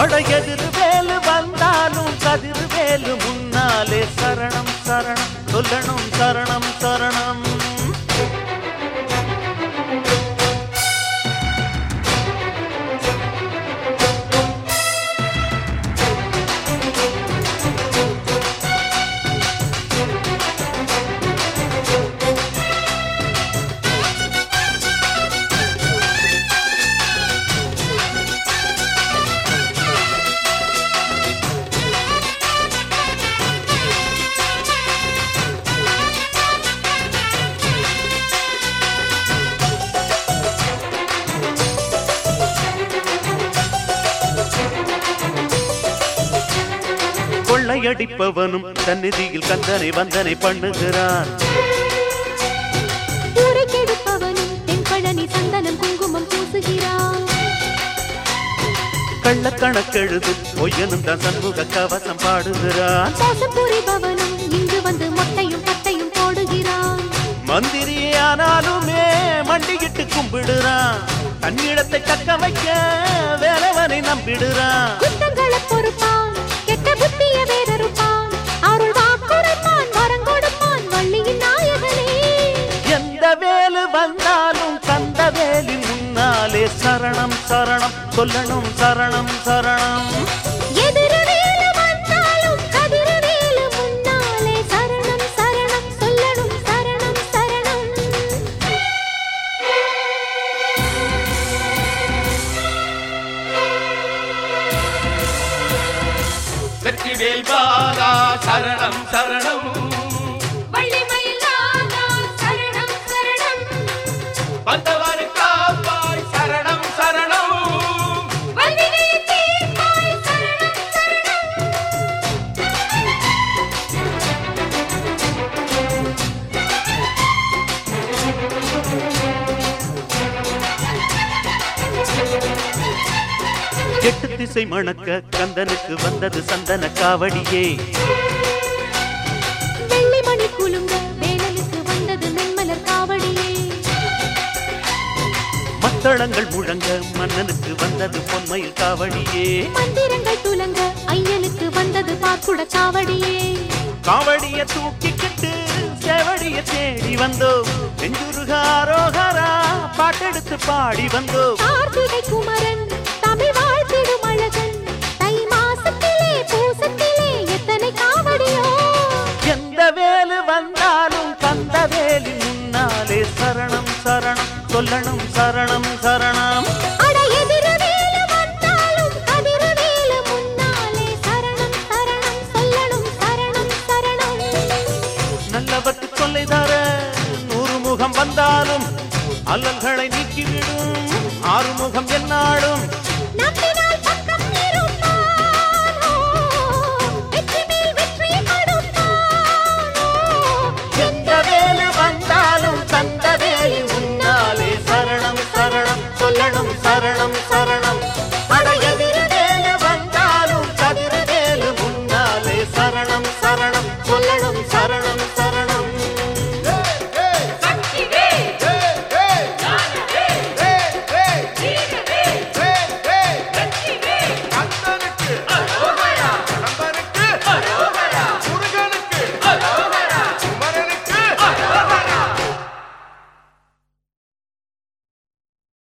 அடையதிர் வேலு வந்தாலும் கதிர் வேலு முன்னாலே சரணம் சரணம் சொல்லணும் சரணம் சரணம் கொள்ளையடிப்பவனும் சந்நிதியில் கந்தனை வந்தனை பண்ணுகிறான் ஊரை கெடுப்பவனும் தென்பழனி சந்தனம் குங்குமம் பூசுகிறான் கள்ளக்கணக்கெழுதும் பொய்யனும் தான் சண்முக கவசம் பாடுகிறான் மோசம் புரிபவனும் இங்கு வந்து மொட்டையும் பட்டையும் போடுகிறான் மந்திரியானாலுமே மண்டியிட்டு கும்பிடுறான் தன்னிடத்தை தக்க வைக்க வேலவனை நம்பிடுறான் குற்றங்களை பொறுப்பான் கெட்ட புத்திய வேறறுப்பான் அருள் வாக்குரைப்பான் வரம் கொடுப்பான் வள்ளியின் நாயகனே எந்த வேலு வந்தாலும் கந்த வேலின் முன்னாலே சரணம் சரணம் சொல்லணும் சரணம் சரணம் எதிரவேலு வந்தாலும் கதிரவேலு முன்னாலே சரணம் சரணம் சொல்லணும் சரணம் சரணம் வெற்றிவேல் பாலா சரணம் சரணம் வள்ளிமயிலாதா சரணம் சரணம் வந்தவர் காப்பாய் சரணம் சரணம் வல்வினை தீர்ப்பாய் சரணம் சரணம் எட்டு திசை மணக்க கந்தனுக்கு வந்தது சந்தன காவடியே வெள்ளிமணி குலுங்க வேலனுக்கு வந்தது மென்மலர் காவடியே மத்தளங்கள் முழங்க மன்னனுக்கு வந்தது பொன்மயில் காவடியே மந்திரங்கள் துலங்க ஐயனுக்கு வந்தது பாக்குட காவடியே காவடிய தூக்கிக்கிட்டு செவடிய தேடி வந்தோம் நெஞ்சுருகாரோகரா பாட்டெடுத்து பாடி வந்தோம் கார்த்திகை குமரன் தமிழ் வாழ்த்திடும் அழகன் தை மாசத்திலே பூசத்திலே எத்தனை காவடியோ எந்த வேலு வந்தாலும் கந்த வேலி முன்னாலே சரணம் சரணம் சொல்லணும் சரணம் சரணம் அட எதிரவேலு வந்தாலும் கதிரவேலு முன்னாலே சரணம் சரணம் சொல்லணும் சரணம் சரணம் நல்லவர்க்கு தொல்லை தர நூறு முகம் வந்தாலும் அல்லல்களை நீக்கிவிடும் ஆறுமுகம் என்னாலும் நம்பி